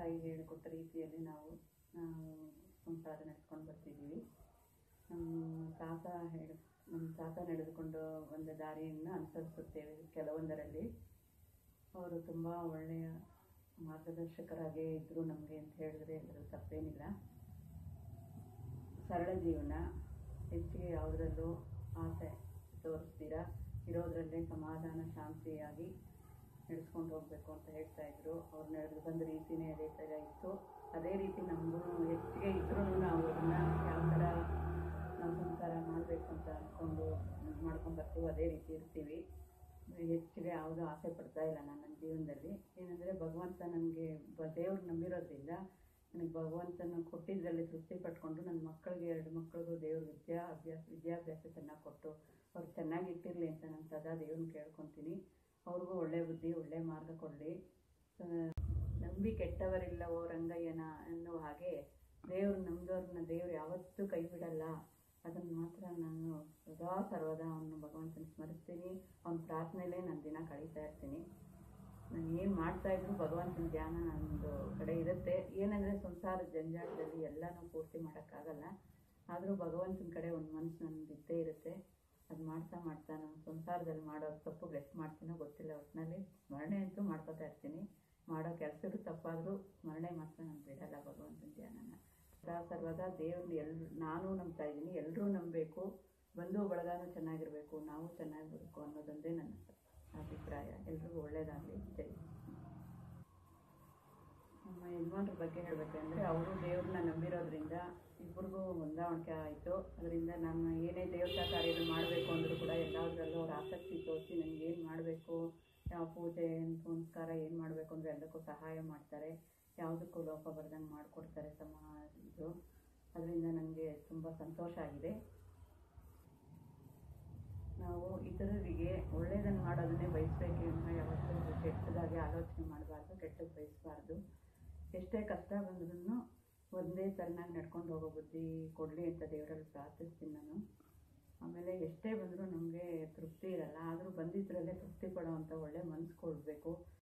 ತಾಯಿ ಹೇಳಿಕೊಟ್ಟ ರೀತಿಯಲ್ಲಿ ನಾವು ನಾವು ಸಂಸಾರ ನಡೆಸ್ಕೊಂಡು ಬರ್ತಿದ್ದೀವಿ ನಮ್ಮ ತಾತ ಹೇಳಿ ನಮ್ಮ ತಾತ ನಡೆದುಕೊಂಡು ಬಂದ ದಾರಿಯನ್ನು ಅನುಸರಿಸುತ್ತೇವೆ ಕೆಲವೊಂದರಲ್ಲಿ ಅವರು ತುಂಬ ಒಳ್ಳೆಯ ಮಾರ್ಗದರ್ಶಕರಾಗೇ ಇದ್ದರು ನಮಗೆ ಅಂತ ಹೇಳಿದ್ರೆ ಅದರಲ್ಲಿ ತಪ್ಪೇನಿಲ್ಲ ಸರಳ ಜೀವನ ಹೆಚ್ಚಿಗೆ ಯಾವುದರಲ್ಲೂ ಆಸೆ ತೋರಿಸ್ತೀರ ಇರೋದ್ರಲ್ಲೇ ಸಮಾಧಾನ ಶಾಂತಿಯಾಗಿ ನಡೆಸ್ಕೊಂಡು ಹೋಗಬೇಕು ಅಂತ ಹೇಳ್ತಾ ಇದ್ರು ಅವ್ರು ನಡೆದು ಬಂದ ರೀತಿನೇ ಅದೇ ಥರ ಇತ್ತು ಅದೇ ರೀತಿ ನಮಗೂ ಹೆಚ್ಚಿಗೆ ಇದ್ರೂ ನಾವು ಅದನ್ನ ಯಾವ ಥರ ನಾವು ಸಂಸಾರ ಮಾಡಬೇಕು ಅಂತ ಅಂದ್ಕೊಂಡು ಇದ್ ಮಾಡ್ಕೊಂಡು ಬರ್ತೀವಿ ಅದೇ ರೀತಿ ಇರ್ತೀವಿ ಹೆಚ್ಚಿಗೆ ಯಾವುದೂ ಆಸೆ ಪಡ್ತಾ ಇಲ್ಲ ನಾನು ನನ್ನ ಜೀವನದಲ್ಲಿ ಏನಂದರೆ ಭಗವಂತ ನನಗೆ ಬ ದೇವ್ರು ನಂಬಿರೋದ್ರಿಂದ ನನಗೆ ಭಗವಂತನ ಕೊಟ್ಟಿದ್ದರಲ್ಲಿ ತೃಪ್ತಿ ಪಟ್ಕೊಂಡು ನನ್ನ ಮಕ್ಕಳಿಗೆ ಎರಡು ಮಕ್ಕಳಿಗೂ ದೇವ್ರ ವಿದ್ಯಾ ಅಭ್ಯಾಸ ವಿದ್ಯಾಭ್ಯಾಸ ಚೆನ್ನಾಗಿ ಕೊಟ್ಟು ಅವ್ರು ಚೆನ್ನಾಗಿ ಇಟ್ಟಿರಲಿ ಅಂತ ನಾನು ಸದಾ ದೇವ್ರನ್ನ ಕೇಳ್ಕೊತೀನಿ ಅವ್ರಿಗೂ ಒಳ್ಳೆ ಬುದ್ಧಿ ಒಳ್ಳೆ ಮಾರ್ಗ ಕೊಡಲಿ ನಂಬಿ ಕೆಟ್ಟವರಿಲ್ಲವೋ ರಂಗಯ್ಯನ ಅನ್ನುವ ಹಾಗೆ ದೇವ್ರು ನಮ್ದವ್ರನ್ನ ದೇವ್ರು ಯಾವತ್ತೂ ಕೈ ಬಿಡಲ್ಲ ಅದನ್ನು ಮಾತ್ರ ನಾನು ಸದಾ ಸರ್ವದಾ ಅವನು ಭಗವಂತನ ಸ್ಮರಿಸ್ತೀನಿ ಅವನ ಪ್ರಾರ್ಥನೆಯಲ್ಲೇ ನಾನು ದಿನ ಕಳೀತಾ ಇರ್ತೀನಿ ನಾನು ಏನು ಮಾಡ್ತಾ ಇದ್ರು ಭಗವಂತನ ಧ್ಯಾನ ನಂದು ಕಡೆ ಇರುತ್ತೆ ಏನಂದರೆ ಸಂಸಾರದ ಜಂಜಾಟದಲ್ಲಿ ಎಲ್ಲನೂ ಪೂರ್ತಿ ಮಾಡೋಕ್ಕಾಗಲ್ಲ ಆದರೂ ಭಗವಂತನ ಕಡೆ ಒಂದು ಮನಸ್ಸು ನಂದು ಇದ್ದೇ ಇರುತ್ತೆ ಅದು ಮಾಡ್ತಾ ಮಾಡ್ತಾ ನಾನು ಸಂಸಾರದಲ್ಲಿ ಮಾಡೋ ತಪ್ಪು ಎಷ್ಟು ಮಾಡ್ತೀನೋ ಗೊತ್ತಿಲ್ಲ ಒಟ್ಟಿನಲ್ಲಿ ಸ್ಮರಣೆ ಅಂತೂ ಮಾಡ್ಕೋತಾ ಇರ್ತೀನಿ ಮಾಡೋ ಕೆಲಸಗಳು ತಪ್ಪಾದರೂ ಸ್ಮರಣೆ ಮಾತ್ರ ನಾನು ಬಿಡಲ್ಲ ಭಗವಂತನ ಧ್ಯಾನನ ಸದಾ ಸರ್ವದಾ ದೇವ್ರನ್ನ ಎಲ್ ನಾನು ನಂಬ್ತಾ ಇದ್ದೀನಿ ಎಲ್ಲರೂ ನಂಬಬೇಕು ಬಂಧು ಬಳಗಾನು ಚೆನ್ನಾಗಿರಬೇಕು ನಾವು ಚೆನ್ನಾಗಿರ್ಬೇಕು ಅನ್ನೋದೊಂದೇ ನನ್ನ ಅಭಿಪ್ರಾಯ ಎಲ್ರಿಗೂ ಒಳ್ಳೇದಾಗಲಿ ಜೈ ನಮ್ಮ ಯಜಮಾನ್ರ ಬಗ್ಗೆ ಹೇಳಬೇಕಂದ್ರೆ ಅವರು ದೇವ್ರನ್ನ ನಂಬಿರೋದ್ರಿಂದ ಇಬ್ಬರಿಗೂ ಹೊಂದಾಣಿಕೆ ಆಯಿತು ಅದರಿಂದ ನಾನು ಏನೇ ದೇವತಾ ಕಾರ್ಯಗಳು ಮಾಡಬೇಕು ಅಂದರೂ ಕೂಡ ಎಲ್ಲದರಲ್ಲೂ ಅವ್ರ ಆಸಕ್ತಿ ತೋರಿಸಿ ನನಗೆ ಏನು ಮಾಡಬೇಕು ಯಾವ ಪೂಜೆ ಪುನಸ್ಕಾರ ಏನು ಮಾಡಬೇಕು ಅಂದರೆ ಎಲ್ಲಕ್ಕೂ ಸಹಾಯ ಮಾಡ್ತಾರೆ ಯಾವುದಕ್ಕೂ ಲೋಪ ಬರ್ದಂಗೆ ಮಾಡಿಕೊಡ್ತಾರೆ ಸಮ ಇದು ಅದರಿಂದ ನನಗೆ ತುಂಬ ಸಂತೋಷ ಆಗಿದೆ ನಾವು ಇತರರಿಗೆ ಒಳ್ಳೆಯದನ್ನು ಮಾಡೋದನ್ನೇ ಬಯಸಬೇಕು ಅಂತ ಯಾವತ್ತೂ ಕೆಟ್ಟದಾಗಿ ಆಲೋಚನೆ ಮಾಡಬಾರ್ದು ಕೆಟ್ಟದ್ದು ಬಯಸಬಾರ್ದು ಎಷ್ಟೇ ಕಷ್ಟ ಬಂದ್ರೂ ಒಂದೇ ಥರನಾಗಿ ನಡ್ಕೊಂಡು ಹೋಗೋ ಬುದ್ಧಿ ಕೊಡಲಿ ಅಂತ ದೇವರಲ್ಲಿ ಪ್ರಾರ್ಥಿಸ್ತೀನಿ ನಾನು ಆಮೇಲೆ ಎಷ್ಟೇ ಬಂದರೂ ನಮಗೆ ತೃಪ್ತಿ ಇರಲ್ಲ ಆದರೂ ಬಂದಿದ್ದರಲ್ಲೇ ತೃಪ್ತಿ ಪಡೋವಂಥ ಒಳ್ಳೆ ಮನಸ್ಸು ಕೊಡಬೇಕು